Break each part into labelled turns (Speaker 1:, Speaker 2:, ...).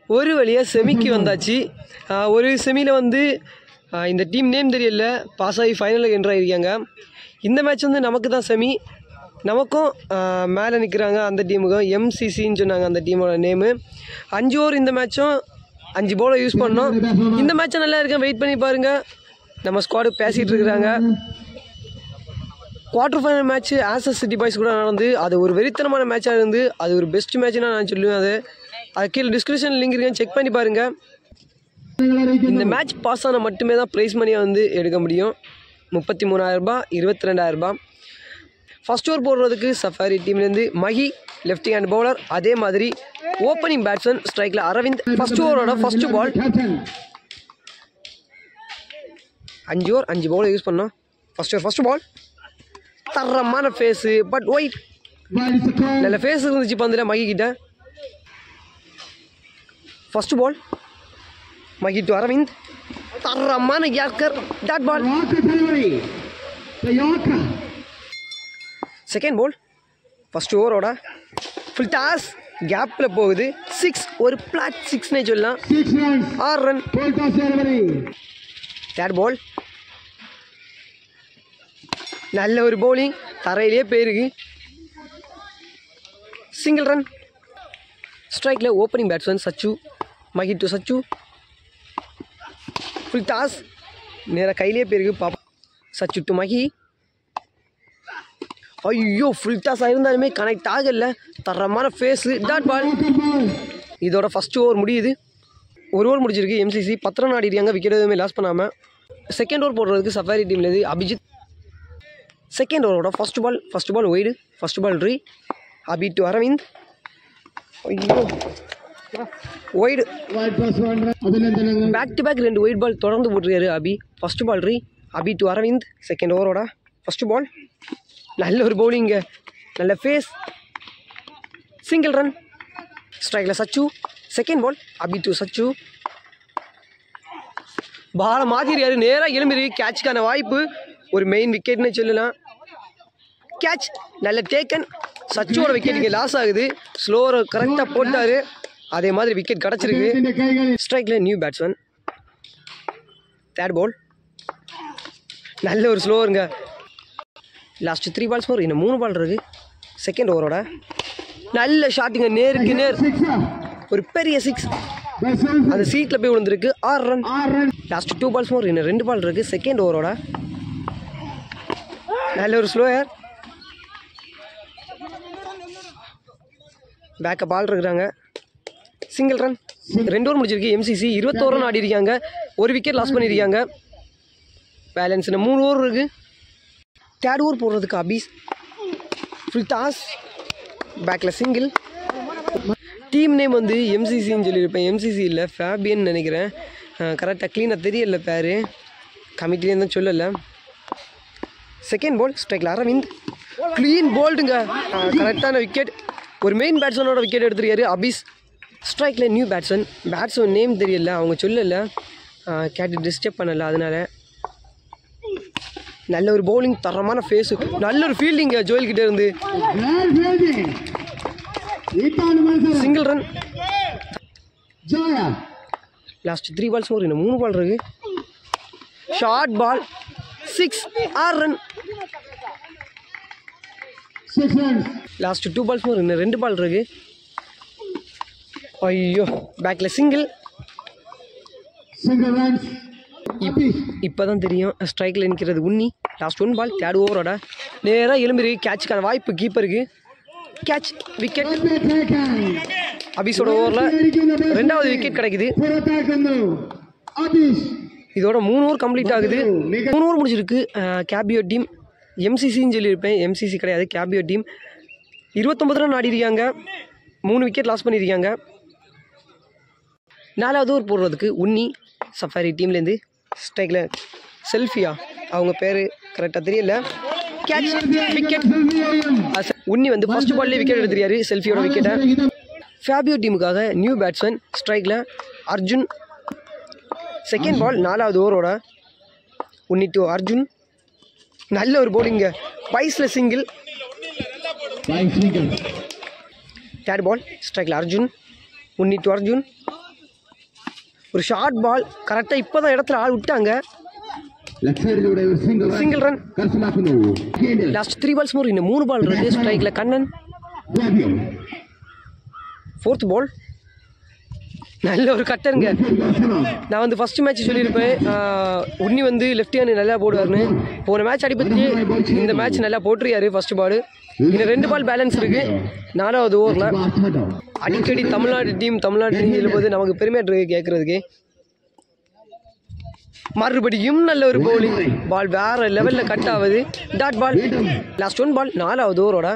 Speaker 1: ஒரு வழியாக செமிக்கு வந்தாச்சு ஆஹ் ஒரு செமியில் வந்து ஆஹ் இந்த டீம் நேம் தெரியல பாஸ் ஆகி ஃபைனலுக்கு என்ட்ரு ஆகிருக்காங்க இந்த மேட்ச் வந்து நமக்கு தான் செமி நமக்கும் ஆஹ் மேலே நிற்கிறாங்க அந்த டீமுக்கும் எம்சிசின்னு சொன்னாங்க அந்த டீமோட நேமு அஞ்சு ஓவர் இந்த மேட்சும் அஞ்சு போலை யூஸ் பண்ணோம் இந்த மேட்சும் நல்லா இருக்கேன் வெயிட் பண்ணி பாருங்கள் நம்ம ஸ்குவாடு பேசிகிட்டு இருக்கிறாங்க quarter final match Aces City Boys கூட நடந்து அது ஒரு வெறித்தனமான மேட்சாக இருந்து அது ஒரு பெஸ்ட் மேட்ச்னு நான் சொல்லுவேன் அது அது கீழே டிஸ்கிரிப்ஷன் லிங்க் இருக்கேன் செக் பண்ணி பாருங்கள் இந்த மேட்ச் பாஸ் ஆனால் மட்டுமே தான் ப்ரைஸ் மணியை வந்து எடுக்க முடியும் முப்பத்தி மூணாயிரரூபா இருபத்தி ரெண்டாயிரரூபா ஃபஸ்ட் ஓவர் போடுறதுக்கு சஃபாரி டீம்லேருந்து மஹி லெஃப்ட் ஹேண்ட் பவுலர் அதே மாதிரி ஓப்பனிங் பேட்ஸ்மேன் ஸ்ட்ரைக்கில் அரவிந்த் ஃபஸ்ட் ஓவரோட ஃபஸ்ட்டு பால்
Speaker 2: கேப்டன்
Speaker 1: அஞ்சு ஓவர் அஞ்சு பவுலை யூஸ் பண்ணோம் ஃபஸ்ட் ஓவர் ஃபஸ்ட்டு பால் தரமான pace but wide
Speaker 2: ball is call
Speaker 1: நல்ல ஃபேஸ் இருந்துச்சு பந்தில் மகி கிட்ட first ball Mahi to Aravind தரமான யாக்கர் டாட் பால்
Speaker 2: ராக்க டெலிவரி தயாக்க
Speaker 1: செகண்ட் பால் ஃபர்ஸ்ட் ஓவரோட ஃபுல் டாஸ் கேப்பில் போகுது சிக்ஸ் ஒரு பிளாட் சிக்ஸ்னே சொல்லலாம்
Speaker 2: 6 ரன்ஸ்
Speaker 1: ஆறு ரன்
Speaker 2: போல் டாஸ் டெலிவரி
Speaker 1: தேர்ட் பால் நல்ல ஒரு பவுலிங் தரையிலே போயிருக்கு சிங்கிள் ரன் ஸ்ட்ரைக்கில் opening batsman Sachu Mahi to Sachu full toss நேராக கையிலே போயிருக்கு பாப்பா சச்சு டு மகி ஐயோ ஃபுல் டாஸ் ஆயிருந்தாலுமே கனெக்ட் ஆகல தரமான ஃபேஸு டாட் பால்
Speaker 2: பால்
Speaker 1: இதோட ஃபஸ்ட் ஓவர் முடியுது ஒரு ஓவர் முடிஞ்சிருக்கு எம்சிசி பத்து ரன் ஆடிருக்காங்க விக்கெட் எதுவுமே லாஸ் பண்ணாமல் செகண்ட் ஓவர் போடுறதுக்கு சஃபாரி டீம்லேருந்து அபிஜித் செகண்ட் ஓவரோட first ball first ball wide first ball ரீ அபி டு அரவிந்த் ஐயோ ஒய்டு
Speaker 2: వైట్ ప్లస్ వన్ అభినందనలు
Speaker 1: பேக் டு பேக் ரெண்டு ஒயிட் பால் தொடர்ந்து போட்டிருக்காரு அபி ஃபர்ஸ்ட் பால் ரீ அபி டு அரவிந்த் செகண்ட் ஓவரோட ஃபர்ஸ்ட் பால் நல்ல ஒரு பவுலிங்க நல்ல ஃபேஸ் சிங்கிள் ரன் ஸ்ட்ரைக்கில் சச்சு செகண்ட் பால் அபி டு சச்சு பாலை மாத்திரியாரு நேராக எலும்பிரி கேட்சுக்கான வாய்ப்பு ஒரு மெயின் விக்கெட்னு சொல்லலாம் கேட்ச் நல்ல டேக்கன் சச்சுவோட விக்கெட் இங்கே லாஸ் ஆகுது ஸ்லோரை கரெக்டாக போட்டார் அதே மாதிரி விக்கெட் கிடச்சிருக்கு
Speaker 2: இந்த கைகள்
Speaker 1: ஸ்ட்ரைக்கில் நியூ பேட்ஸ்மேன் தேர்ட் பால் நல்ல ஒரு ஸ்லோவருங்க லாஸ்ட் த்ரீ பால்ஸ் ஒரு இன்னும் மூணு பால் இருக்கு செகண்ட் ஓவரோட நல்ல ஷாட்டுங்க நேருக்கு நேர்
Speaker 2: సిక్స్
Speaker 1: ஒரு பெரிய சிக்ஸ்
Speaker 2: బస్
Speaker 1: அந்த சீட்டில் போய் விழுந்திருக்கு ஆறு ரன்
Speaker 2: ఆరు run
Speaker 1: last two balls more இன்னும் ரெண்டு பால் இருக்கு செகண்ட் ஓவரோட நல்ல ஒரு ஸ்லோயர் பேக்கப் பால் இருக்கிறாங்க சிங்கிள் ரன் ரெண்டு ஓவர் முடிச்சிருக்கு எம்சிசி இருபத்தோரு ரன் ஆடி இருக்காங்க ஒரு விக்கெட் லாஸ் பண்ணியிருக்காங்க பேலன்ஸ் இன்னும் மூணு ஓவர் இருக்கு தேர்ட் ஓவர் போடுறதுக்கு அபீஸ் ஃபுல் டாஸ் பேக்கில் சிங்கிள் டீம் நேம் வந்து எம்சிசின்னு சொல்லியிருப்பேன் எம்சிசி இல்லை ஃபேபியன் நினைக்கிறேன் கரெக்டாக க்ளீனாக தெரியல பேர் கமிட்டிலேருந்து தான் சொல்லலை செகண்ட் பால் ஸ்ட்ரைக்கில் அரவிந்த் க்ளீன் போல்டுங்க கரெக்டான விக்கெட் ஒரு மெயின் பேட்ஸ்மேனோட விக்கெட் எடுத்திருக்காரு அபிஸ் ஸ்ட்ரைக்கில் நியூ பேட்ஸ்மேன் பேட்ஸ்மேன் நேம் தெரியல அவங்க சொல்லலை கேட்டு டிஸ்டர்ப் பண்ணலை அதனால நல்ல ஒரு பவுலிங் தரமான ஃபேஸு நல்ல ஒரு ஃபீல்டிங்க ஜோயல் கிட்ட இருந்து
Speaker 2: గ్రాండ్ ఫీల్డింగ్ ఈతాను మల్సరం
Speaker 1: சிங்கிள் ரன்
Speaker 2: జయ
Speaker 1: லாஸ்ட் த்ரீ பால்ஸ் ஒரு இன்னும் மூணு பால் இருக்கு ஷார்ட் பால் சிக்ஸ் ஆறு run
Speaker 2: six runs
Speaker 1: last two balls ஒரு இன்னும் ரெண்டு பால் இருக்கு ஐயோ பேக்கில் சிங்கிள்
Speaker 2: సింగిల్ రన్స్ అబీష్
Speaker 1: இப்போ தான் தெரியும் ஸ்ட்ரைக்கில் நிற்கிறது Unni last one ball third ஓவரோட நேராக எலும்பிரு கேட்சுக்கான வாய்ப்பு கீப்பருக்கு கேட்ச் விக்கெட்
Speaker 2: టేకన్
Speaker 1: அபிஸோட ஓவரில் ரெண்டாவது விக்கெட் கிடைக்குது
Speaker 2: పురతాకందు అబీష్
Speaker 1: இதோட மூணு ஓவர் கம்ப்ளீட் ஆகுது மூணு ஓவர் முடிச்சிருக்கு கேபியோ டீம் எம்சிசின்னு சொல்லியிருப்பேன் எம்சிசி கிடையாது கேபியோ டீம் இருபத்தொம்பது ரன் ஆடிருக்காங்க மூணு விக்கெட் லாஸ் பண்ணியிருக்காங்க நாலாவது ஓவர் போடுறதுக்கு உன்னி சஃபாரி டீம்லேருந்து ஸ்ட்ரைக்கில் செல்ஃபியா அவங்க பேர் கரெக்டாக தெரியல கேட்ச் விக்கெட் உன்னி வந்து ஃபர்ஸ்ட் பால்லே விக்கெட் எடுத்துருக்காரு செல்ஃபியோட விக்கெட்டை ஃபேபியோ டீமுக்காக நியூ பேட்ஸ்மேன் ஸ்ட்ரைக்கில் அர்ஜுன் செகண்ட் பால் நாலாவது ஓவரோட உன்னி டு அர்ஜுன் நல்ல ஒரு போலிங்க பைஸில் சிங்கிள் தேர்ட் பால் ஸ்ட்ரைக்கில் அர்ஜுன் உன்னி டு அர்ஜுன் ஒரு ஷார்ட் பால் கரெக்டாக இப்போ தான் இடத்துல ஆள் விட்டாங்க
Speaker 2: Left side ലൂടെ ഒരു single run
Speaker 1: Single run.
Speaker 2: കരസ്ഥമാക്കുന്നു Gained.
Speaker 1: Last three balls more இன்னும் மூணு பால் இருக்கு ஸ்ட்ரைக்கில் கண்ணன்
Speaker 2: Fabio.
Speaker 1: ஃபோர்த் பால் நல்ல ஒரு கட்டருங்க
Speaker 2: Barcelona.
Speaker 1: நான் வந்து ஃபர்ஸ்ட் மேட்ச் சொல்லியிருப்பேன் ஆஹ், உன்னி வந்து லெஃப்ட் ஹேண்ட் நல்லா போடுவார்னு போன மேட்ச் அடிபட்டு இந்த மேட்ச் நல்லா போட்டிருக்காரு ஃபர்ஸ்ட் பால் இன்னும் ரெண்டு பால் பேலன்ஸ் இருக்கு நாலாவது ஓவரில்
Speaker 2: Barcelona.
Speaker 1: அடிக்கடி தமிழ்நாடு டீம் தமிழ்நாடு டீம் எழும்போது நமக்கு பெருமையாக இருக்கு கேட்குறதுக்கு மறுபடியும் நல்ல ஒரு பவுலிங் பால் வேற லெவலில் கட் ஆகுது dot ball last one ball நாலாவது ஓவரோட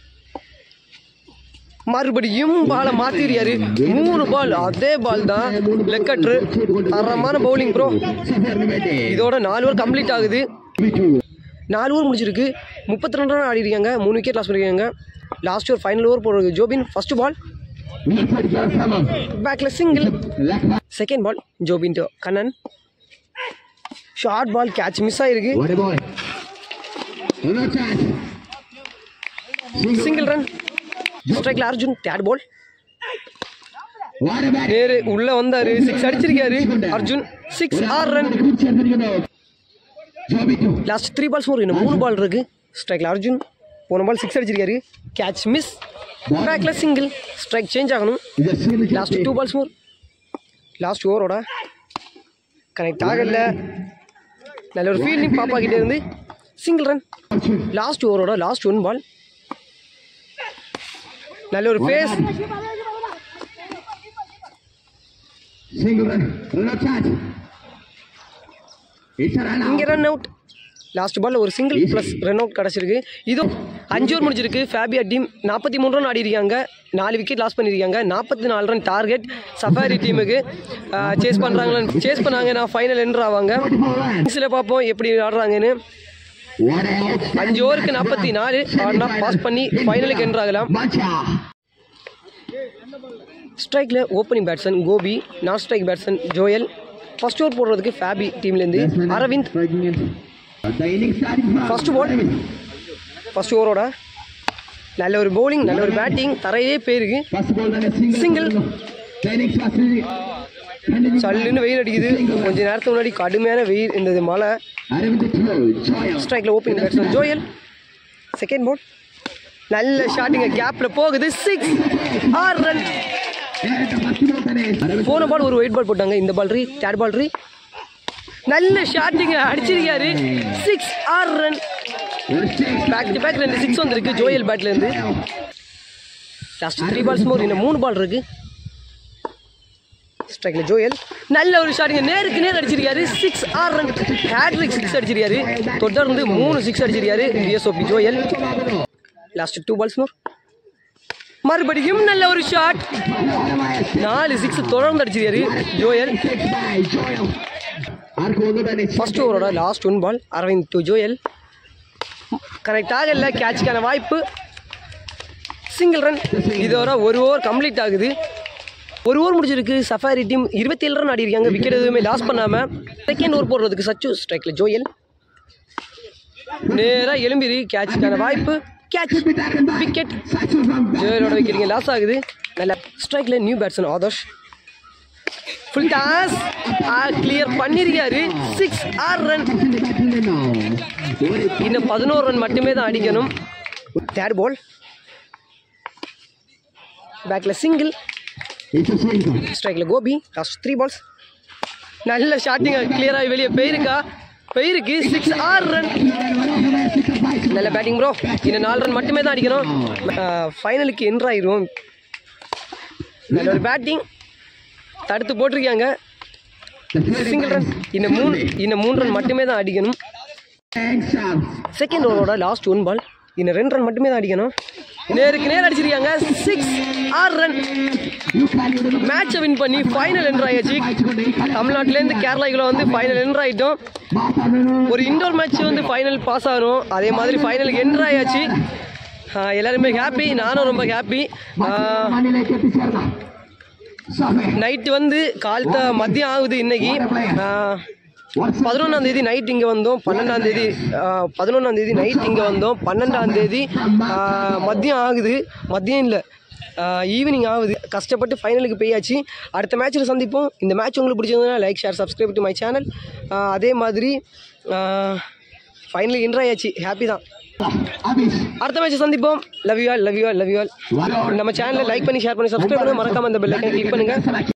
Speaker 1: மறுபடியும் பாலை மாத்திரியாரு மூணு பால் அதே பால் தான் லெக்கட்ரு தரமான பவுலிங் ப்ரோ
Speaker 2: സഫറിന് വേണ്ടി
Speaker 1: இதோட நாலு ஓவர் கம்ப்ளீட் ஆகுது
Speaker 2: വിട്ടു.
Speaker 1: நாலு ஓவர் முடிச்சிருக்கு முப்பத்தி ரெண்டு ரன் ஆடி இருக்காங்க மூணு விக்கெட் லாஸ் பண்ணிருக்காங்க லாஸ்ட் ஓவர் ஃபைனல் ஓவர் போடுறது Jobin first ball
Speaker 2: Left side Barcelona.
Speaker 1: பேக்ல single
Speaker 2: Left back.
Speaker 1: Second ball Jobin to Kannan short ball catch miss ஆயிருக்கு
Speaker 2: What a boy. Another chance. Single.
Speaker 1: Single run ஸ்ட்ரைக்ல Arjun third ball
Speaker 2: What a bat.
Speaker 1: நேரு உள்ள வந்தாரு six அடிச்சிருக்காரு Arjun six ஆறு run
Speaker 2: Good chance பண்ணிக்கணும். ஜோபிட்டு.
Speaker 1: Last three balls ஒரு இன்னும் மூணு பால் இருக்கு ஸ்ட்ரைக்ல அர்ஜுன் போன பால் சிக்ஸ் அடிச்சிருக்காரு கேட்ச் மிஸ் பேக்ல சிங்கிள் ஸ்ட்ரைக் சேஞ்ச் ஆகணும்
Speaker 2: இது single
Speaker 1: last two balls more last ஓவரோட கனெக்ட் ஆகல நல்ல ஒரு ஃபீல்டிங் பாப்பா கிட்டே இருந்து சிங்கிள் ரன் லாஸ்ட் ஓவரோட லாஸ்ட் ஒன் பால் நல்ல ஒரு pace
Speaker 2: Single run. Another chance. It's a run out.
Speaker 1: இங்கே ரன் அவுட் லாஸ்ட் பால்ல ஒரு சிங்கிள் ப்ளஸ் ரன் அவுட் கிடச்சிருக்கு இதுவும் அஞ்சு ஓவர் முடிஞ்சிருக்கு ஃபேபியா டீம் நாற்பத்தி மூணு ரன் ஆடி இருக்காங்க நாலு விக்கெட் லாஸ் பண்ணியிருக்காங்க நாற்பத்தி நாலு ரன் டார்கெட் சஃபாரி டீமுக்கு சேஸ் பண்ணுறாங்களான்னு சேஸ் பண்ணாங்க நான் ஃபைனல் என்ட்ரு ஆவாங்க இதில் பார்ப்போம் எப்படி ஆடுறாங்கன்னு
Speaker 2: What a out.
Speaker 1: அஞ்சு ஓவருக்கு நாற்பத்தி நாலு ஆடினா பாஸ் பண்ணி ஃபைனலுக்கு என்ட்ரு ஆகலாம்
Speaker 2: Mancha.
Speaker 1: ஸ்ட்ரைக்கில் opening batsman Gopi non strike batsman Joyal first over போடுறதுக்கு ஃபேபி டீம்லேருந்து Aravind
Speaker 2: The innings starting from.
Speaker 1: First ball. First ஓவரோட நல்ல ஒரு bowling நல்ல ஒரு பேட்டிங் தரையே போயிருக்கு
Speaker 2: First ball തന്നെ single.
Speaker 1: Single.
Speaker 2: The innings was continuing.
Speaker 1: சல்லுன்னு வெயில் அடிக்குது கொஞ்ச நேரத்துக்கு முன்னாடி கடுமையான வெயில் இருந்தது மழை
Speaker 2: Aravind throw. Joyal.
Speaker 1: ஸ்ட்ரைக்கில் opening batsman Joyal second ball நல்ல ஷாட்டிங்க கேப்பில் போகுது சிக்ஸ் ஆறு ரன்
Speaker 2: നേരിട്ട് first ball തന്നെ. Aravind
Speaker 1: போன பால் ஒரு ஒயிட் பால் போட்டாங்க இந்த பால் ரீ தேர்ட் பால் ரீ நல்ல ஷாட்டிங்க அடிச்சிருக்காரு சிக்ஸ் ஆறு ரன்
Speaker 2: ഒരു six.
Speaker 1: பேக் டு பேக் ரெண்டு சிக்ஸ் வந்திருக்கு ஜோயல் பேட்லேருந்து லாஸ்ட் த்ரீ பால்ஸ் மோர் இன்னும் மூணு பால் இருக்கு ஸ்ட்ரைக்கில் ஜோயல் நல்ல ஒரு ஷாட்டிங்க நேருக்கு நேர் அடிச்சிருக்காரு சிக்ஸ் ஆறு ரன் ஹேட்ரிக் சிக்ஸ் அடிச்சிருக்காரு தொடர்ந்து மூணு சிக்ஸ் அடிச்சிருக்காரு BSOP Joyal last two balls more மறுபடியும் நல்ல ஒரு ஷாட் நாலு சிக்ஸ் தொடர்ந்து அடிச்சிருக்காரு ஜோயல்
Speaker 2: Six by Joyal. ആർക്കും ഒന്നും തന്നെ
Speaker 1: ஃபர்ஸ்ட் ஓவரோட last one ball Aravind to Joyal connect ஆகல கேட்சுக்கான வாய்ப்பு சிங்கிள் ரன் இதோட ஒரு ஓவர் கம்ப்ளீட் ஆகுது ஒரு ஓவர் முடிஞ்சிருக்கு சஃபாரி டீம் இருபத்தி ஏழு ரன் ஆடி இருக்காங்க விக்கெட் எதுவுமே லாஸ் பண்ணாமல் செகண்ட் ஓவர் போடுறதுக்கு சச்சு ஸ்ட்ரைக்கில் ஜோயல் நேராக எலும்பிரி கேட்சுக்கான வாய்ப்பு கேட்ச் விக்கெட்
Speaker 2: Satchel from
Speaker 1: ஜோயலோட விக்கெட்டுங்க லாஸ் ஆகுது நல்ல ஸ்ட்ரைக்கில் new batsman Adarsh full toss clear பண்ணிருக்காரு சிக்ஸ் ஆறு ரன்
Speaker 2: ബാറ്റിന്റെ ബാറ്റിൽ നിന്നോ ഒരു
Speaker 1: இன்னும் பதினோரு ரன் மட்டுமே தான் அடிக்கணும் தேர்ட் பால் பேக்கில் சிங்கிள்
Speaker 2: it's a single.
Speaker 1: ஸ்ட்ரைக்கில் கோபி லாஸ்ட் த்ரீ பால்ஸ் நல்ல ஷாட்டிங் கிளியராக வெளியே போயிருக்கா போயிருக்கு சிக்ஸ் ஆறு ரன் நல்ல பேட்டிங் ப்ரோ இன்னும் நாலு ரன் மட்டுமே தான் அடிக்கணும் ஃபைனலுக்கு என்ட்ரு ஆயிரும் நல்ல ஒரு பேட்டிங் தடுத்து போட்டிருக்காங்க சிங்கிள் ரன் இன்னும் மூணு இன்னும் மூணு ரன் மட்டுமே தான் அடிக்கணும்
Speaker 2: Thanks, Sam.
Speaker 1: செகண்ட் ஓவரோட லாஸ்ட் ஒன் பால் இன்னும் ரெண்டு ரன் மட்டுமே தான் அடிக்கணும் நேருக்கு நேர் அடிச்சிருக்காங்க சிக்ஸ் ஆறு ரன்
Speaker 2: You can even
Speaker 1: மேட்சை வின் பண்ணி ஃபைனல் என்ட்ரு ஆயாச்சு தமிழ்நாட்டிலேருந்து கேரளாக்குள்ள வந்து ஃபைனல் என்ட்ரு ஆகிட்டோம் ஒரு இண்டோர் மேட்ச் வந்து ஃபைனல் பாஸ் ஆகணும் அதே மாதிரி ஃபைனலுக்கு என்ட்ரு ஆயாச்சு ஆஹ் எல்லாருமே ஹாப்பி நானும் ரொம்ப ஹாப்பி
Speaker 2: മണ്ണിലേക്ക് എത്തിച്ചേർന്ന സമയം
Speaker 1: நைட்டு வந்து காலத்த மதியம் ஆகுது இன்னைக்கு பதினொன்றாம் தேதி நைட் இங்கே வந்தோம் பன்னெண்டாம் தேதி பதினொன்றாம் தேதி நைட் இங்கே வந்தோம் பன்னெண்டாம் தேதி ஆஹ் மதியம் ஆகுது மதியம் இல்லை ஈவினிங் ஆகுது கஷ்டப்பட்டு ஃபைனலுக்கு போயாச்சு அடுத்த மேட்ச்சில் சந்திப்போம் இந்த மேட்ச் உங்களுக்கு பிடிச்சிருந்ததுன்னா like share subscribe to my channel அதே மாதிரி ஃபைனலுக்கு இன்ட்ரா ஆயாச்சு ஹாப்பி தான்
Speaker 2: Abis.
Speaker 1: அடுத்த மேட்ச் சந்திப்போம் love you all love you all love you all
Speaker 2: Waror.
Speaker 1: நம்ம சேனலை லைக் பண்ணி ஷேர் பண்ணி சப்ஸ்கிரைப் பண்ணி மறக்காம அந்த பெல் ஐக்கன் கிளிக் பண்ணுங்க